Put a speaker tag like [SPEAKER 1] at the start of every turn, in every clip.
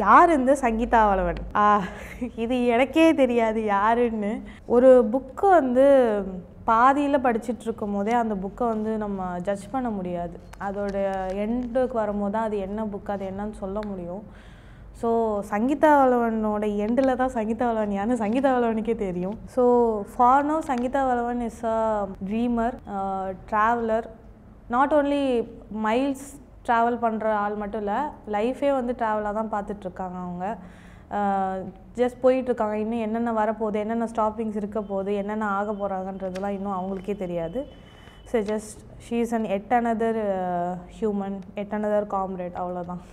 [SPEAKER 1] யார் இந்த சங்கீதா வளவன் ஆ, இது எனக்கே தெரியாது யாருன்னு ஒரு புக்கு வந்து பாதியில் படிச்சுட்டு இருக்கும் போதே அந்த புக்கை வந்து நம்ம ஜட்ஜ் பண்ண முடியாது அதோட எண்டுக்கு வரும்போது தான் அது என்ன புக் அது என்னன்னு சொல்ல முடியும் ஸோ சங்கீதா வளவனோட எண்டில் தான் சங்கீதா வளவன் யாருன்னு சங்கீதா வளவனுக்கே தெரியும் so far no Sangeetha Valavan is a dreamer traveller not only miles travel பண்ணுற ஆள் மட்டும் இல்லை லைஃபே வந்து ட்ராவலாக தான் பார்த்துட்ருக்காங்க அவங்க ஜஸ்ட் போயிட்டுருக்காங்க இன்னும் என்னென்ன வரப்போகுது என்னென்ன ஸ்டாப்பிங்ஸ் இருக்க போகுது என்னென்ன ஆக போகிறாங்கன்றதெல்லாம் இன்னும் அவங்களுக்கே தெரியாது so just she is an yet another human yet another comrade அவ்வளோதான்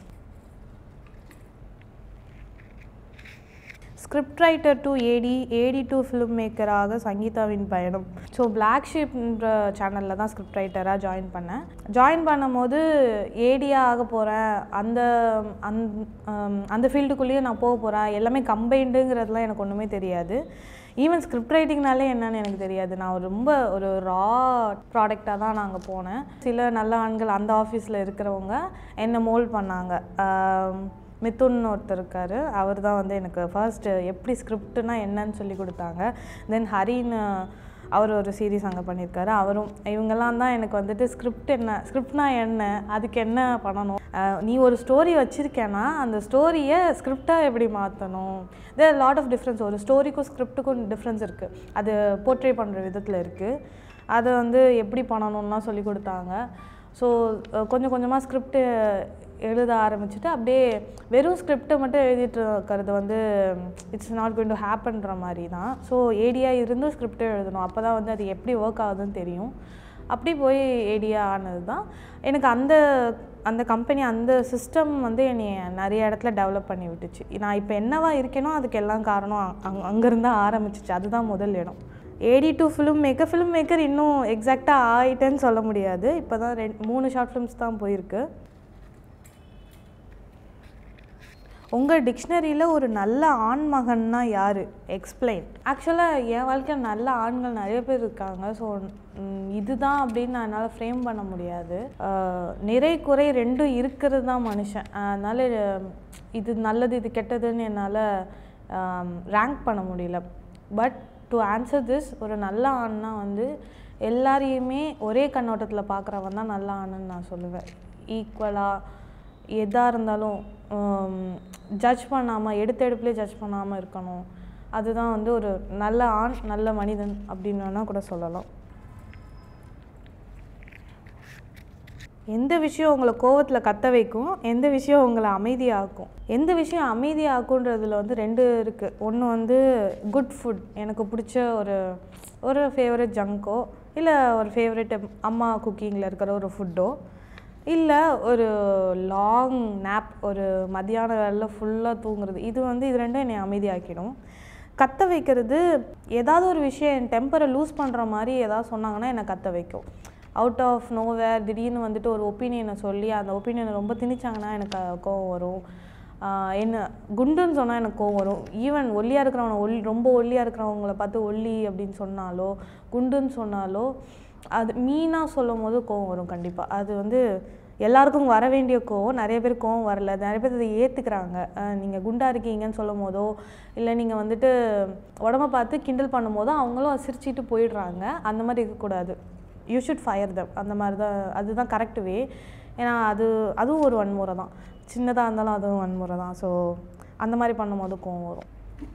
[SPEAKER 1] script writer to AD AD to film மேக்கராக சங்கீதாவின் பயணம் ஸோ பிளாக் ஷீப்ன்ற சேனலில் தான் ஸ்கிரிப்ட் ரைட்டராக ஜாயின் பண்ணேன் ஜாயின் பண்ணும்போது ஏடியாக ஆக போகிறேன் அந்த அந் ஆம், அந்த ஃபீல்டுக்குள்ளேயே நான் போக போகிறேன் எல்லாமே கம்பைண்டுங்கிறதுலாம் எனக்கு ஒன்றுமே தெரியாது ஈவன் ஸ்கிரிப்ட் ரைட்டிங்னாலே என்னன்னு எனக்கு தெரியாது நான் ஒரு ரொம்ப ஒரு ரா ப்ராடக்டாக தான் நாங்கள் போனேன் சில நல்ல ஆண்கள் அந்த ஆஃபீஸில் இருக்கிறவங்க என்னை மோல்ட் பண்ணாங்க ஆம், மிதுன் ஒருத்தர் இருக்கார் அவர் தான் வந்து எனக்கு ஃபர்ஸ்ட்டு எப்படி ஸ்கிரிப்ட்னா என்னன்னு சொல்லி கொடுத்தாங்க தென் ஹரின்னு அவர் ஒரு சீரிஸ் அங்கே பண்ணியிருக்காரு அவரும் இவங்கெல்லாம் தான் எனக்கு வந்துட்டு ஸ்கிரிப்ட் என்ன ஸ்கிரிப்ட்னா என்ன அதுக்கு என்ன பண்ணணும் அஹ் நீ ஒரு ஸ்டோரி வச்சுருக்கேன்னா அந்த ஸ்டோரியை ஸ்கிரிப்டாக எப்படி மாற்றணும் தேர் லாட் ஆஃப் டிஃப்ரென்ஸ் ஒரு ஸ்டோரிக்கும் ஸ்கிரிப்ட்டுக்கும் டிஃப்ரென்ஸ் இருக்குது அது போர்ட்ரே பண்ணுற விதத்தில் இருக்குது அதை வந்து எப்படி பண்ணணும்லாம் சொல்லி கொடுத்தாங்க ஸோ கொஞ்சம் கொஞ்சமாக ஸ்கிரிப்ட் எழுத ஆரம்பிச்சுட்டு அப்படியே வெறும் ஸ்கிரிப்டை மட்டும் எழுதிட்டு இருக்கிறது வந்து இட்ஸ் நாட் கோயிங் டு ஹேப்பன்ற மாதிரி தான் ஸோ ஏடியா இருந்து ஸ்கிரிப்டே எழுதணும் அப்போ தான் வந்து அது எப்படி ஒர்க் ஆகுதுன்னு தெரியும் அப்படி போய் ஏடியா ஆனது தான் எனக்கு அந்த அந்த கம்பெனி அந்த சிஸ்டம் வந்து என்னை நிறைய இடத்துல டெவலப் பண்ணி விட்டுச்சு நான் இப்போ என்னவா இருக்கேனோ அதுக்கு எல்லாம் காரணம் அங் அங்கேருந்து ஆரம்பிச்சிச்சு அதுதான் முதல் இடம் AD to film maker film maker இன்னும் எக்ஸாக்டாக ஆயிட்டேன்னு சொல்ல முடியாது இப்போ தான் ரெண்டு மூணு ஷார்ட் ஃபிலிம்ஸ் தான் போயிருக்கு உங்கள் டிக்ஷனரியில் ஒரு நல்ல ஆண் மகன்னா யார் எக்ஸ்பிளைன் ஆக்சுவலாக என் வாழ்க்கையில் நல்ல ஆண்கள் நிறைய பேர் இருக்காங்க ஸோ இதுதான் அப்படின்னு நான் என்னால் ஃப்ரேம் பண்ண முடியாது ஆஹ் நிறை குறை ரெண்டும் இருக்கிறது தான் மனுஷன் அதனால் இது நல்லது இது கெட்டதுன்னு என்னால் ரேங்க் பண்ண முடியல பட் டு ஆன்சர் திஸ் ஒரு நல்ல ஆண்னா வந்து எல்லாரையுமே ஒரே கண்ணோட்டத்தில் பார்க்குறவன் தான் நல்ல ஆணுன்னு நான் சொல்லுவேன் ஈக்குவலாக எதாக இருந்தாலும் ஜட்ஜ் பண்ணாமல் எடுத்த எடுப்புலேயே ஜட்ஜ் பண்ணாமல் இருக்கணும் அதுதான் வந்து ஒரு நல்ல ஆண் நல்ல மனிதன் அப்படின்னு வேணால் கூட சொல்லலாம் எந்த விஷயம் உங்களை கோவத்தில் கத்த வைக்கும் எந்த விஷயம் உங்களை அமைதியாக்கும் எந்த விஷயம் அமைதியாக்குன்றதுல வந்து ரெண்டு இருக்குது ஒன்று வந்து குட் ஃபுட் எனக்கு பிடிச்ச ஒரு ஒரு ஃபேவரட் ஜங்கோ இல்லை ஒரு ஃபேவரட் அம்மா குக்கிங்கில் இருக்கிற ஒரு ஃபுட்டோ இல்லை ஒரு லாங் நேப் ஒரு மத்தியான வேலையில் ஃபுல்லாக தூங்குறது இது வந்து இது ரெண்டும் என்னை அமைதியாக்கிடும் கத்த வைக்கிறது ஏதாவது ஒரு விஷயம் என் டெம்பரை லூஸ் பண்ணுற மாதிரி ஏதாவது சொன்னாங்கன்னா என்னை கத்த வைக்கும் அவுட் ஆஃப் நோவேர் திடீர்னு வந்துட்டு ஒரு ஒப்பீனியனை சொல்லி அந்த ஒப்பீனியனை ரொம்ப திணிச்சாங்கன்னா எனக்கு கோவம் வரும் ஆஹ் என்ன குண்டுன்னு சொன்னால் எனக்கு கோவம் வரும் ஈவன் ஒல்லியாக இருக்கிறவனை ஒல்லி ரொம்ப ஒல்லியாக இருக்கிறவங்கள பார்த்து ஒல்லி அப்படின்னு சொன்னாலோ குண்டுன்னு சொன்னாலோ அது மீனாக சொல்லும் போது கோவம் வரும் கண்டிப்பாக அது வந்து எல்லாருக்கும் வர வேண்டிய கோவம் நிறைய பேர் கோவம் வரல நிறைய பேர் இதை ஏற்றுக்கிறாங்க நீங்கள் குண்டாக இருக்கீங்கன்னு சொல்லும் போதோ இல்லை நீங்கள் வந்துட்டு உடம்ப பார்த்து கிண்டல் பண்ணும் போதோ அவங்களும் அதை சிரிச்சிட்டு போயிடுறாங்க அந்த மாதிரி இருக்கக்கூடாது யூ ஷுட் ஃபயர் தம் அந்த மாதிரி தான் அதுதான் கரெக்ட் வே ஏன்னா அது அதுவும் ஒரு வன்முறை தான் சின்னதாக இருந்தாலும் அதுவும் வன்முறை தான் ஸோ அந்த மாதிரி பண்ணும்போது கோவம் வரும்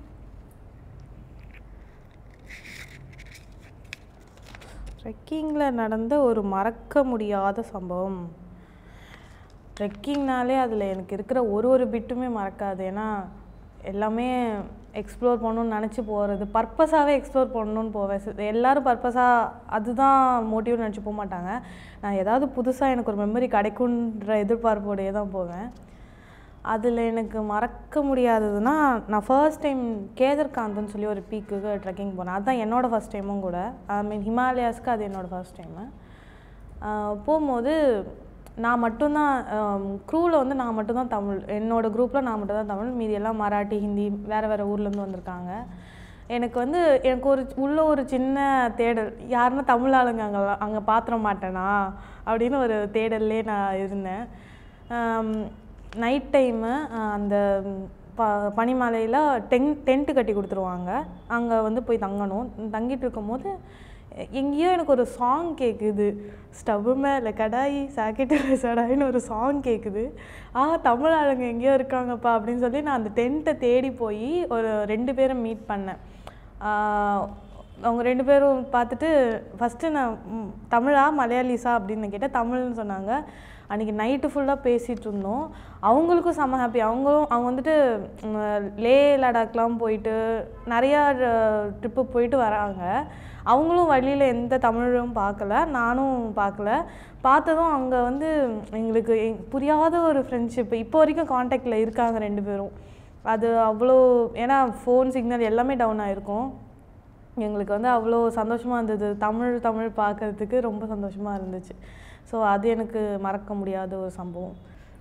[SPEAKER 1] ட்ரெக்கிங்கில் நடந்த ஒரு மறக்க முடியாத சம்பவம் ட்ரெக்கிங்னாலே அதில் எனக்கு இருக்கிற ஒரு ஒரு பிட்டுமே மறக்காது ஏன்னா எல்லாமே எக்ஸ்ப்ளோர் பண்ணணும்னு நினச்சி போகிறது பர்பஸாகவே எக்ஸ்ப்ளோர் பண்ணணும்னு போவேன் சி- எல்லாரும் பர்பஸாக அதுதான் மோட்டிவ்னு நினச்சி போக மாட்டாங்க நான் ஏதாவது புதுசாக எனக்கு ஒரு மெமரி கிடைக்குன்ற எதிர்பார்ப்போடையே தான் போவேன் அதில் எனக்கு மறக்க முடியாததுன்னா நான் ஃபர்ஸ்ட் டைம் கேதர்காந்தன்னு சொல்லி ஒரு பீக்குக்கு ட்ரெக்கிங் போனேன் அதுதான் என்னோடய ஃபர்ஸ்ட் டைமும் கூட ஐ மீன் ஹிமாலயாஸ்க்கு அது என்னோடய ஃபர்ஸ்ட் டைமு போகும்போது நான் மட்டும்தான் க்ரூவில் வந்து நான் மட்டும்தான் தமிழ் என்னோட குரூப்பில் நான் மட்டும்தான் தமிழ் மீதி எல்லாம் மராட்டி ஹிந்தி வேறு வேறு ஊர்லேருந்து வந்திருக்காங்க எனக்கு வந்து எனக்கு ஒரு உள்ள ஒரு சின்ன தேடல் யாருன்னா தமிழ் ஆளுங்க அங்கே அங்கே பாத்திர மாட்டேனா அப்படின்னு ஒரு தேடல்லே நான் இருந்தேன் ஆம், நைட் டைமு அந்த ப பனிமலையில் டென் டென்ட்டு கட்டி கொடுத்துருவாங்க அங்கே வந்து போய் தங்கணும் தங்கிட்டு இருக்கும்போது எங்கேயோ எனக்கு ஒரு சாங் கேட்குது ஸ்டவ்வு மேலே கடாயி சாக்கெட்டில் சடாயின்னு ஒரு சாங் கேட்குது ஆ தமிழ் ஆளுங்க எங்கேயோ இருக்காங்கப்பா அப்படின்னு சொல்லி நான் அந்த டென்ட்டை தேடி போய் ஒரு ரெண்டு பேரை மீட் பண்ணேன் ஆஹ் அவங்க ரெண்டு பேரும் பார்த்துட்டு ஃபஸ்ட்டு நான் ம், தமிழா மலையாளிஸா அப்படின்னு கேட்டேன் தமிழ்னு சொன்னாங்க அன்றைக்கி நைட்டு ஃபுல்லாக பேசிகிட்டு இருந்தோம் அவங்களுக்கும் செம்ம ஹாப்பி அவங்களும் அவங்க வந்துட்டு ம், லே லடாக்லாம் போயிட்டு நிறையா ட்ரிப்பு போயிட்டு வராங்க அவங்களும் வழியில் எந்த தமிழும் பார்க்கல நானும் பார்க்கல பார்த்ததும் அங்கே வந்து எங்களுக்கு எ- புரியாத ஒரு ஃப்ரெண்ட்ஷிப் இப்போ வரைக்கும் காண்டாக்டில் இருக்காங்க ரெண்டு பேரும் அது அவ்வளோ ஏன்னா ஃபோன் சிக்னல் எல்லாமே டவுன் ஆகிருக்கும் எங்களுக்கு வந்து அவ்வளோ சந்தோஷமாக இருந்தது தமிழ் தமிழ் பார்க்கறதுக்கு ரொம்ப சந்தோஷமாக இருந்துச்சு ஸோ அது எனக்கு மறக்க முடியாத ஒரு சம்பவம்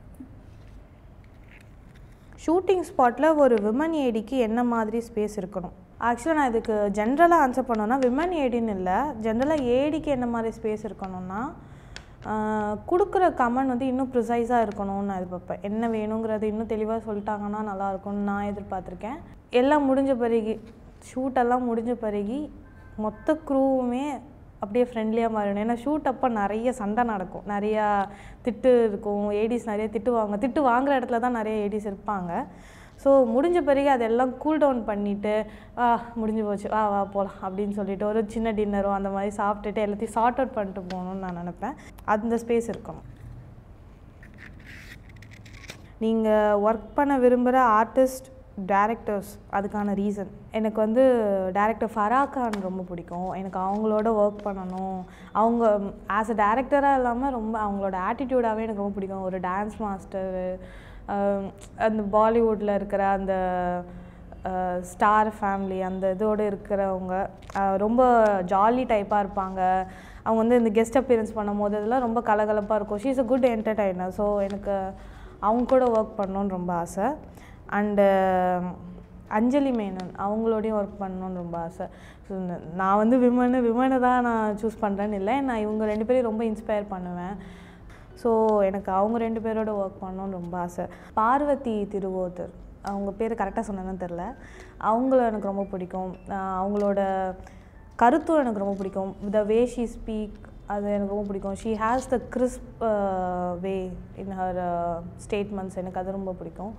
[SPEAKER 1] ஷூட்டிங் ஸ்பாட்டில் ஒரு விமன் ஏடிக்கு என்ன மாதிரி ஸ்பேஸ் இருக்கணும் ஆக்சுவலாக நான் இதுக்கு ஜென்ரலாக ஆன்சர் பண்ணோன்னா விமன் ஏடின்னு இல்லை ஜென்ரலாக ஏடிக்கு என்ன மாதிரி ஸ்பேஸ் இருக்கணும்னா ஆஹ் கொடுக்குற கமெண்ட் வந்து இன்னும் ப்ரிசைஸாக இருக்கணும்னு நான் எதிர்பார்ப்பேன் என்ன வேணுங்கிறது இன்னும் தெளிவாக சொல்லிட்டாங்கன்னா நல்லா இருக்கும்னு நான் எதிர்பார்த்துருக்கேன் எல்லாம் முடிஞ்ச பிறகு ஷூட்டெல்லாம் முடிஞ்ச பிறகு மொத்த க்ரூவுமே அப்படியே ஃப்ரெண்ட்லியாக மாறணும் ஏன்னா ஷூட் அப்போ நிறைய சண்டை நடக்கும் நிறையா திட்டு இருக்கும் ஏடிஸ் நிறைய திட்டுவாங்க திட்டு வாங்குற இடத்துல தான் நிறைய ஏடிஸ் இருப்பாங்க ஸோ முடிஞ்ச பிறகு அதெல்லாம் கூல் டவுன் பண்ணிவிட்டு ஆ முடிஞ்சு போச்சு வா வா போகலாம் அப்படின்னு சொல்லிட்டு ஒரு சின்ன டின்னரோ அந்த மாதிரி சாப்பிட்டுட்டு எல்லாத்தையும் சார்ட் அவுட் பண்ணிட்டு போகணும்னு நான் நினப்பேன் அந்த ஸ்பேஸ் இருக்கணும் நீங்கள் ஒர்க் பண்ண விரும்புகிற ஆர்டிஸ்ட் டேரக்டர்ஸ் அதுக்கான ரீசன் எனக்கு வந்து டேரக்டர் ஃபரா கான் ரொம்ப பிடிக்கும் எனக்கு அவங்களோட ஒர்க் பண்ணணும் அவங்க ஆஸ் அ டேரக்டராக இல்லாமல் ரொம்ப அவங்களோட ஆட்டிடியூடாகவே எனக்கு ரொம்ப பிடிக்கும் ஒரு டான்ஸ் மாஸ்டரு அந்த பாலிவுட்டில் இருக்கிற அந்த ஸ்டார் ஃபேமிலி அந்த இதோடு இருக்கிறவங்க அஹ் ரொம்ப ஜாலி டைப்பாக இருப்பாங்க அவங்க வந்து இந்த கெஸ்ட் அப்பியரன்ஸ் பண்ணும்போது இதெல்லாம் ரொம்ப கலகலப்பாக இருக்கும் she is a good entertainer so எனக்கு அவங்க கூட ஒர்க் பண்ணணுன்னு ரொம்ப ஆசை அண்டு அஞ்சலி மேனன் அவங்களோடையும் ஒர்க் பண்ணணுன்னு ரொம்ப ஆசை ஸோ நான் வந்து விமனு விமனை தான் நான் சூஸ் பண்ணுறேன்னு இல்லை நான் இவங்க ரெண்டு பேரையும் ரொம்ப இன்ஸ்பயர் பண்ணுவேன் ஸோ எனக்கு அவங்க ரெண்டு பேரோட ஒர்க் பண்ணணும்னு ரொம்ப ஆசை பார்வதி திருவோதர் அவங்க பேர் கரெக்டாக சொன்னேன்னு தெரில அவங்கள எனக்கு ரொம்ப பிடிக்கும் ஆஹ் அவங்களோட கருத்தும் எனக்கு ரொம்ப பிடிக்கும் த வே ஷீ ஸ்பீக் அது எனக்கு ரொம்ப பிடிக்கும் she has the crisp way in her statements எனக்கு அது ரொம்ப பிடிக்கும்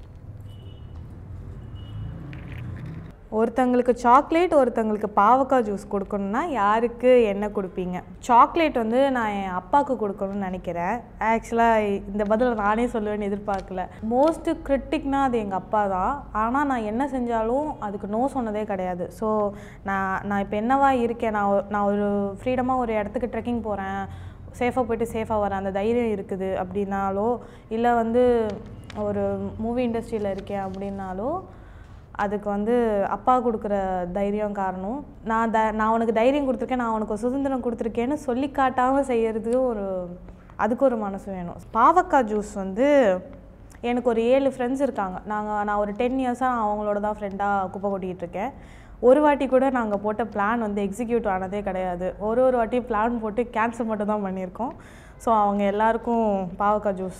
[SPEAKER 1] ஒருத்தங்களுக்கு சாக்லேட் ஒருத்தங்களுக்கு பாவக்காய் ஜூஸ் கொடுக்கணும்னா யாருக்கு என்ன கொடுப்பீங்க சாக்லேட் வந்து நான் என் அப்பாவுக்கு கொடுக்கணும்னு நினைக்கிறேன் ஆக்சுவலாக இந்த பதில் நானே சொல்லுவேன்னு எதிர்பார்க்கல மோஸ்ட் கிரிட்டிக்னா அது எங்கள் அப்பா தான் ஆனால் நான் என்ன செஞ்சாலும் அதுக்கு நோ சொன்னதே கிடையாது ஸோ நான் நான் இப்போ என்னவா இருக்கேன் நான் ஒரு- நான் ஒரு ஃப்ரீடமாக ஒரு இடத்துக்கு ட்ரெக்கிங் போகிறேன் சேஃபாக போயிட்டு சேஃபாக வரேன் அந்த தைரியம் இருக்குது அப்படின்னாலோ இல்லை வந்து ஒரு மூவி இண்டஸ்ட்ரியில் இருக்கேன் அப்படின்னாலோ அதுக்கு வந்து அப்பா கொடுக்குற தைரியம் காரணம் நான் த நான் உனக்கு தைரியம் கொடுத்துருக்கேன் நான் உனக்கு சுதந்திரம் கொடுத்துருக்கேன்னு சொல்லி காட்டாமல் செய்யறதுக்கு ஒரு அதுக்கு ஒரு மனசு வேணும் பாவக்காய் ஜூஸ் வந்து எனக்கு ஒரு ஏழு ஃப்ரெண்ட்ஸ் இருக்காங்க நாங்கள் நான் ஒரு டென் இயர்ஸாக அவங்களோட தான் ஃப்ரெண்டாக குப்பை கொட்டிகிட்டு இருக்கேன் ஒரு வாட்டி கூட நாங்கள் போட்ட பிளான் வந்து எக்ஸிக்யூட் ஆனதே கிடையாது ஒரு ஒரு வாட்டி பிளான் போட்டு கேன்சல் மட்டும் தான் பண்ணியிருக்கோம் ஸோ அவங்க எல்லாருக்கும் பாவக்காய் ஜூஸ்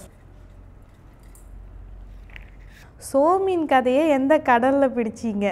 [SPEAKER 1] சோமீன் கதையை எந்த கடலில் பிடிச்சீங்க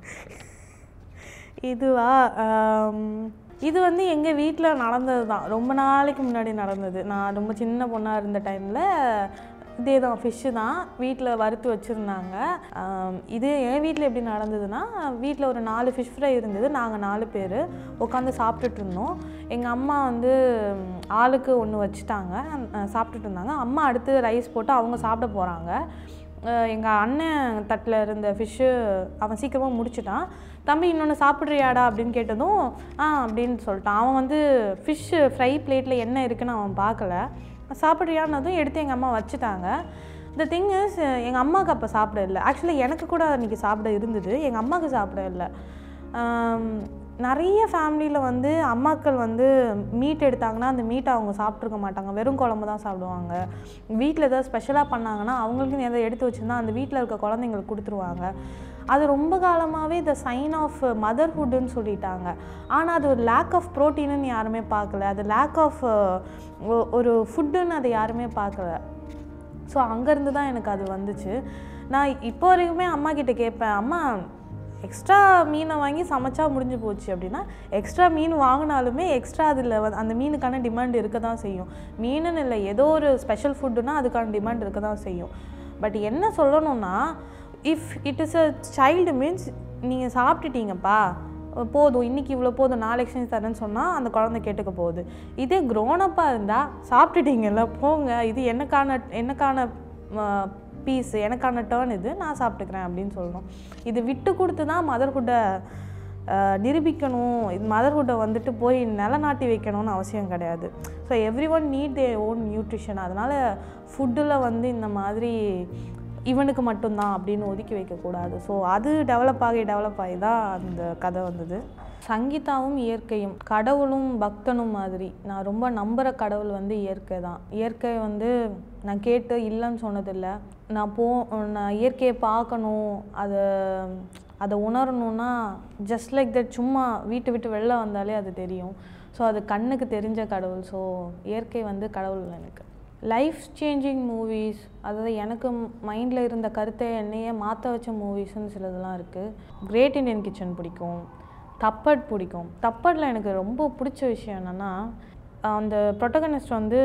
[SPEAKER 1] இதுவா ஆம், இது வந்து எங்கள் வீட்டில் நடந்தது தான் ரொம்ப நாளைக்கு முன்னாடி நடந்தது நான் ரொம்ப சின்ன பொண்ணாக இருந்த டைமில் இதே தான் ஃபிஷ்ஷு தான் வீட்டில் வறுத்து வச்சுருந்தாங்க இது என் வீட்டில் எப்படி நடந்ததுன்னா வீட்டில் ஒரு நாலு ஃபிஷ் ஃப்ரை இருந்தது நாங்கள் நாலு பேர் உட்காந்து சாப்பிட்டுட்டு இருந்தோம் எங்கள் அம்மா வந்து ம், ஆளுக்கு ஒன்று வச்சுட்டாங்க அஹ், சாப்பிட்டுட்டு இருந்தாங்க அம்மா அடுத்து ரைஸ் போட்டு அவங்க சாப்பிட போகிறாங்க எங்கள் அண்ணன் தட்டில் இருந்த ஃபிஷ்ஷு அவன் சீக்கிரமாக முடிச்சிட்டான் தம்பி இன்னொன்று சாப்பிட்றியாடா அப்படின்னு கேட்டதும் ஆ அப்படின்னு சொல்லிட்டான் அவன் வந்து ஃபிஷ்ஷு ஃப்ரை பிளேட்டில் என்ன இருக்குன்னு அவன் பார்க்கல சாப்பிட்றியான்னதும் எடுத்து எங்கள் அம்மா வச்சுட்டாங்க த திங் இஸ் எங்கள் அம்மாவுக்கு அப்போ சாப்பிட இல்லை ஆக்சுவலி எனக்கு கூட அன்றைக்கி சாப்பிட இருந்தது எங்கள் அம்மாவுக்கு சாப்பிட இல்லை ஆம், நிறைய ஃபேமிலியில் வந்து அம்மாக்கள் வந்து மீட் எடுத்தாங்கன்னா அந்த மீட்டை அவங்க சாப்பிட்ருக்க மாட்டாங்க வெறும் குழம்பு தான் சாப்பிடுவாங்க வீட்டில் ஏதாவது ஸ்பெஷலாக பண்ணாங்கன்னா அவங்களுக்குன்னு எதாவது எடுத்து வச்சுருந்தா அந்த வீட்டில் இருக்க குழந்தைங்களுக்கு கொடுத்துருவாங்க அது ரொம்ப காலமாகவே த சைன் ஆஃப் மதர்ஹுட்டுன்னு சொல்லிட்டாங்க ஆனால் அது ஒரு லேக் ஆஃப் ப்ரோட்டீனுன்னு யாருமே பார்க்கல அது லேக் ஆஃப் ஒரு ஃபுட்டுன்னு அதை யாருமே பார்க்கல ஸோ அங்கேருந்து தான் எனக்கு அது வந்துச்சு நான் இப்போ வரைக்குமே அம்மா கிட்ட கேட்பேன் அம்மா எக்ஸ்ட்ரா மீனை வாங்கி சமைச்சா முடிஞ்சு போச்சு அப்படின்னா எக்ஸ்ட்ரா மீன் வாங்கினாலுமே எக்ஸ்ட்ரா அதில் வந்து அந்த மீனுக்கான டிமாண்ட் இருக்க தான் செய்யும் மீனுன்னு இல்லை ஏதோ ஒரு ஸ்பெஷல் ஃபுட்டுனா அதுக்கான டிமாண்ட் இருக்க தான் செய்யும் பட் என்ன சொல்லணும்னா if it is a child means நீங்கள் சாப்பிட்டுட்டீங்கப்பா போதும் இன்னைக்கு இவ்வளோ போதும் நாளைக்கு செஞ்சு தரேன்னு சொன்னால் அந்த குழந்தை கேட்டுக்க போகுது இதே க்ரோனப்பாக இருந்தால் சாப்பிட்டுட்டீங்கல்ல போங்க இது எனக்கான எனக்கான பீஸ் எனக்கான டேர்ன் இது நான் சாப்பிட்டுக்கிறேன் அப்படின்னு சொல்லணும் இது விட்டு கொடுத்து தான் மதர்ஹுட்டை நிரூபிக்கணும் இது மதர்ஹுட்டை வந்துட்டு போய் நிலநாட்டி வைக்கணும்னு அவசியம் கிடையாது so every one need they own nutrition அதனால் ஃபுட்டில் வந்து இந்த மாதிரி இவனுக்கு மட்டும்தான் அப்படின்னு ஒதுக்கி வைக்கக்கூடாது ஸோ அது டெவலப் ஆகி டெவலப் ஆகி தான் அந்த கதை வந்தது சங்கீதாவும் இயற்கையும் கடவுளும் பக்தனும் மாதிரி நான் ரொம்ப நம்புகிற கடவுள் வந்து இயற்கை தான் இயற்கை வந்து நான் கேட்டு இல்லைன்னு சொன்னதில்லை நான் போ நான் இயற்கையை பார்க்கணும் அதை அதை உணரணுன்னா ஜஸ்ட் லைக் தட் சும்மா வீட்டு விட்டு வெளில வந்தாலே அது தெரியும் ஸோ அது கண்ணுக்கு தெரிஞ்ச கடவுள் ஸோ இயற்கை வந்து கடவுள் எனக்கு லைஃப் சேஞ்சிங் மூவிஸ் அதாவது எனக்கு மைண்டில் இருந்த கருத்தை என்னையே மாற்ற வச்ச மூவிஸ்னு சிலதெல்லாம் இருக்குது கிரேட் இண்டியன் கிச்சன் பிடிக்கும் தப்பட் பிடிக்கும் தப்பட்டில் எனக்கு ரொம்ப பிடிச்ச விஷயம் என்னென்னா அந்த ப்ரொட்டகனிஸ்ட் வந்து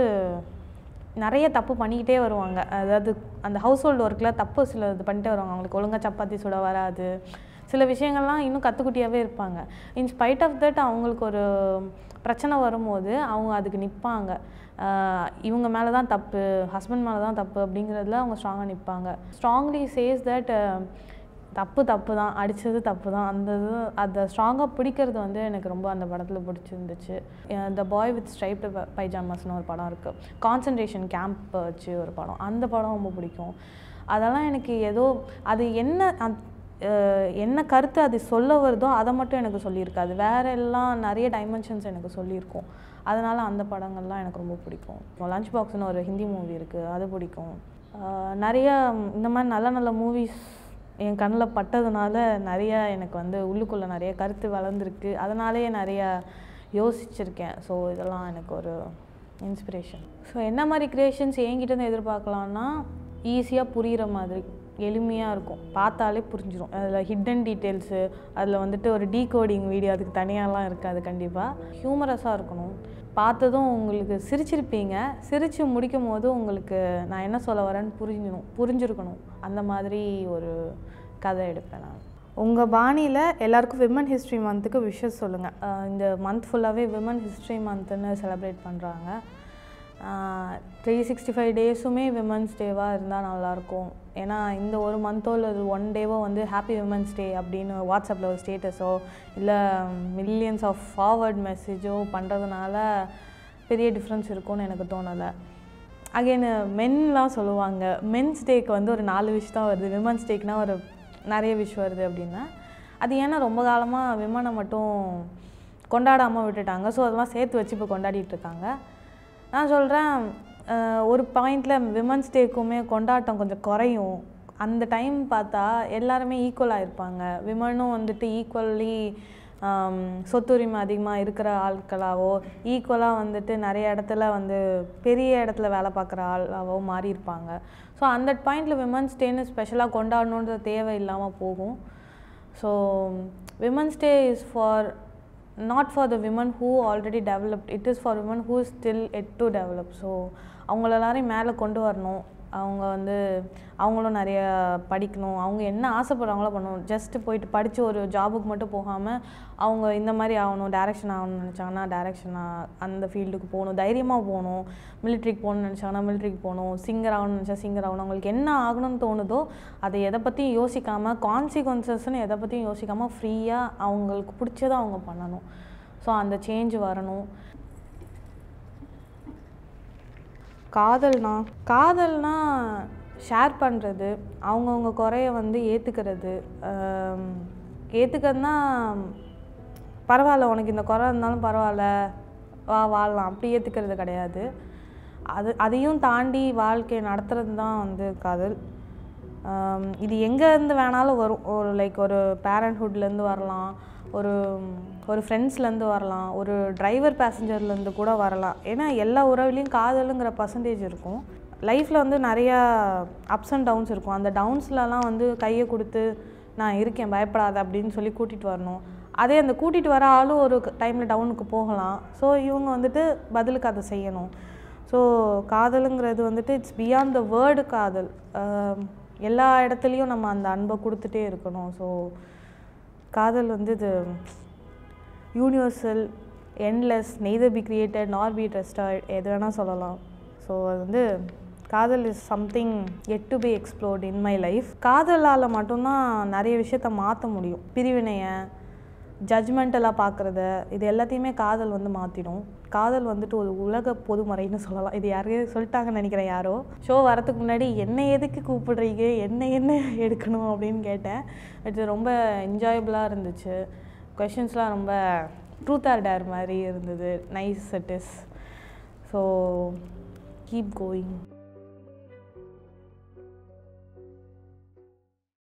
[SPEAKER 1] நிறைய தப்பு பண்ணிக்கிட்டே வருவாங்க அதாவது அந்த ஹவுஸ் ஹோல்டு ஒர்க்கில் தப்பு சில இது பண்ணிட்டே வருவாங்க அவங்களுக்கு ஒழுங்காக சப்பாத்தி சுட வராது சில விஷயங்கள்லாம் இன்னும் கற்றுக்குட்டியாகவே இருப்பாங்க இன்ஸ்பைட் ஆஃப் தட் அவங்களுக்கு ஒரு பிரச்சனை வரும்போது அவங்க அதுக்கு நிற்பாங்க இவங்க மேலே தான் தப்பு ஹஸ்பண்ட் மேலே தான் தப்பு அப்படிங்கிறதுல அவங்க ஸ்ட்ராங்காக நிற்பாங்க ஸ்ட்ராங்லி சேஸ் தட் தப்பு தப்பு தான் அடித்தது தப்பு தான் அந்த இது அதை ஸ்ட்ராங்காக பிடிக்கிறது வந்து எனக்கு ரொம்ப அந்த படத்தில் பிடிச்சிருந்துச்சு த பாய் வித் ஸ்ட்ரைப்டு பைஜாமாஸ்னு ஒரு படம் இருக்குது கான்சன்ட்ரேஷன் கேம்ப் வச்சு ஒரு படம் அந்த படம் ரொம்ப பிடிக்கும் அதெல்லாம் எனக்கு ஏதோ அது என்ன அந்- அஹ் என்ன கருத்து அது சொல்ல வருதோ அதை மட்டும் எனக்கு சொல்லியிருக்காது வேற எல்லாம் நிறைய டைமென்ஷன்ஸ் எனக்கு சொல்லியிருக்கோம் அதனால் அந்த படங்கள்லாம் எனக்கு ரொம்ப பிடிக்கும் லஞ்ச் பாக்ஸ்னு ஒரு ஹிந்தி மூவி இருக்குது அது பிடிக்கும் அஹ் நிறைய இந்த மாதிரி நல்ல நல்ல மூவிஸ் என் கண்ணில் பட்டதுனால நிறைய எனக்கு வந்து உள்ளுக்குள்ளே நிறைய கருத்து வளர்ந்துருக்கு அதனாலேயே நிறைய யோசிச்சிருக்கேன் ஸோ இதெல்லாம் எனக்கு ஒரு இன்ஸ்பிரேஷன் ஸோ என்ன மாதிரி க்ரியேஷன்ஸ் என்கிட்ட இருந்து எதிர்பார்க்கலான்னா ஈஸியாக புரிகிற மாதிரி எளிமையாக இருக்கும் பார்த்தாலே புரிஞ்சிடும் அதில் ஹிடன் டீட்டெயில்ஸு அதில் வந்துட்டு ஒரு டீகோடிங் வீடியோ அதுக்கு தனியாலாம் இருக்காது கண்டிப்பாக ஹியூமரஸாக இருக்கணும் பார்த்ததும் உங்களுக்கு சிரிச்சிருப்பீங்க சிரித்து முடிக்கும் போது உங்களுக்கு நான் என்ன சொல்ல வரேன்னு புரிஞ்சிடும் புரிஞ்சிருக்கணும் அந்த மாதிரி ஒரு கதை எடுப்பேன் நான் உங்கள் பாணியில் எல்லாருக்கும் விமன் ஹிஸ்ட்ரி மந்த்துக்கு விஷஸ் சொல்லுங்கள் இந்த மந்த் ஃபுல்லாகவே விமன் ஹிஸ்ட்ரி மந்த்துன்னு செலிப்ரேட் பண்ணுறாங்க த்ரீ சிக்ஸ்டி ஃபைவ் டேஸுமே விமன்ஸ் டேவாக இருந்தால் நல்லாயிருக்கும் ஏன்னா இந்த ஒரு மந்த்தோ இல்லை ஒன் டேவோ வந்து ஹாப்பி விமன்ஸ் டே அப்படின்னு வாட்ஸ்அப்பில் ஒரு ஸ்டேட்டஸோ இல்லை மில்லியன்ஸ் ஆஃப் ஃபார்வர்ட் மெசேஜோ பண்ணுறதுனால பெரிய டிஃப்ரென்ஸ் இருக்கும்னு எனக்கு தோணலை அகைன் மென்லாம் சொல்லுவாங்க மென்ஸ் டேக்கு வந்து ஒரு நாலு விஷ் தான் வருது விமன்ஸ் டேக்குனா ஒரு நிறைய விஷ் வருது அப்படின்னா அது ஏன்னா ரொம்ப காலமாக விமனை மட்டும் கொண்டாடாமல் விட்டுட்டாங்க ஸோ அதெல்லாம் சேர்த்து வச்சு இப்போ கொண்டாடிட்டு இருக்காங்க நான் சொல்கிறேன் ஒரு பாயிண்டில் விமன்ஸ் டேக்குமே கொண்டாட்டம் கொஞ்சம் குறையும் அந்த டைம் பார்த்தா எல்லாருமே ஈக்குவலாக இருப்பாங்க விமனும் வந்துட்டு ஈக்குவலி சொத்துரிமை அதிகமாக இருக்கிற ஆட்களாவோ ஈக்குவலாக வந்துட்டு நிறைய இடத்துல வந்து பெரிய இடத்துல வேலை பார்க்குற ஆளாவோ மாறி இருப்பாங்க ஸோ அந்த பாயிண்டில் விமன்ஸ் டேன்னு ஸ்பெஷலாக கொண்டாடணுன்ற தேவை இல்லாமல் போகும் so women's day is for not for the women who already developed it is for women who still yet to develop so அவங்கள எல்லாரையும் மேலே கொண்டு வரணும் அவங்க வந்து அவங்களும் நிறைய படிக்கணும் அவங்க என்ன ஆசைப்படுறாங்களோ பண்ணணும் ஜஸ்ட் போயிட்டு படித்து ஒரு ஜாபுக்கு மட்டும் போகாமல் அவங்க இந்த மாதிரி ஆகணும் டேரெக்ஷன் ஆகணும்னு நினச்சாங்கன்னா டேரெக்ஷனாக அந்த ஃபீல்டுக்கு போகணும் தைரியமாக போகணும் மிலிட்ரிக்கு போகணும்னு நினச்சாங்கன்னா மிலிட்ரிக்கு போகணும் சிங்கர் ஆகணும்னு நினச்சா சிங்கர் ஆகணும் அவங்களுக்கு என்ன ஆகணும்னு தோணுதோ அதை எதை பற்றியும் யோசிக்காமல் கான்சிக்வன்சஸ்ன்னு எதை பற்றியும் யோசிக்காமல் ஃப்ரீயாக அவங்களுக்கு பிடிச்சதை அவங்க பண்ணணும் ஸோ அந்த சேஞ்ச் வரணும் காதல்னா காதல்னா ஷேர் பண்ணுறது அவங்கவுங்க குறைய வந்து ஏற்றுக்கிறது ஏற்றுக்கிறதுனா பரவாயில்ல உனக்கு இந்த குறை இருந்தாலும் பரவாயில்ல வா வாழலாம் அப்படி ஏற்றுக்கிறது கிடையாது அது அதையும் தாண்டி வாழ்க்கையை நடத்துறது தான் வந்து காதல் ஆம், இது எங்கேருந்து வேணாலும் வரும் ஒரு லைக் ஒரு பேரண்ட்ஹுட்லேருந்து வரலாம் ஒரு ஒரு ஃப்ரெண்ட்ஸ்லேருந்து வரலாம் ஒரு டிரைவர் பேசஞ்சர்லேருந்து கூட வரலாம் ஏன்னா எல்லா உறவுலேயும் காதலுங்கிற பர்சன்டேஜ் இருக்கும் லைஃப்பில் வந்து நிறையா அப்ஸ் அண்ட் டவுன்ஸ் இருக்கும் அந்த டவுன்ஸ்லலாம் வந்து கையை கொடுத்து நான் இருக்கேன் பயப்படாத அப்படின்னு சொல்லி கூட்டிகிட்டு வரணும் அதே அந்த கூட்டிகிட்டு வர ஆளும் ஒரு டைமில் டவுனுக்கு போகலாம் ஸோ இவங்க வந்துட்டு பதிலுக்கு அதை செய்யணும் ஸோ காதலுங்கிறது வந்துட்டு இட்ஸ் பியாண்ட் த வேர்டு காதல் ஆம், எல்லா இடத்துலையும் நம்ம அந்த அன்பை கொடுத்துட்டே இருக்கணும் ஸோ காதல் வந்து இது universal endless neither be created nor be trusted எது வேணால் சொல்லலாம் ஸோ அது வந்து காதல் is something yet to be explored in my life காதலால் மட்டும்தான் நிறைய விஷயத்த மாற்ற முடியும் பிரிவினையை ஜட்ஜ்மெண்டலாக பார்க்குறத இது எல்லாத்தையுமே காதல் வந்து மாற்றிடும் காதல் வந்துட்டு ஒரு உலக பொதுமறைன்னு சொல்லலாம் இது யாரையோ சொல்லிட்டாங்கன்னு நினைக்கிறேன் யாரோ ஷோ வரதுக்கு முன்னாடி என்ன எதுக்கு கூப்பிடுறீங்க என்ன என்ன எடுக்கணும் அப்படின்னு கேட்டேன் இது ரொம்ப என்ஜாயபுளாக இருந்துச்சு கொஷின்ஸ்லாம் ரொம்ப ட்ரூத் ஆர் டேர் மாதிரி இருந்தது nice it is so keep going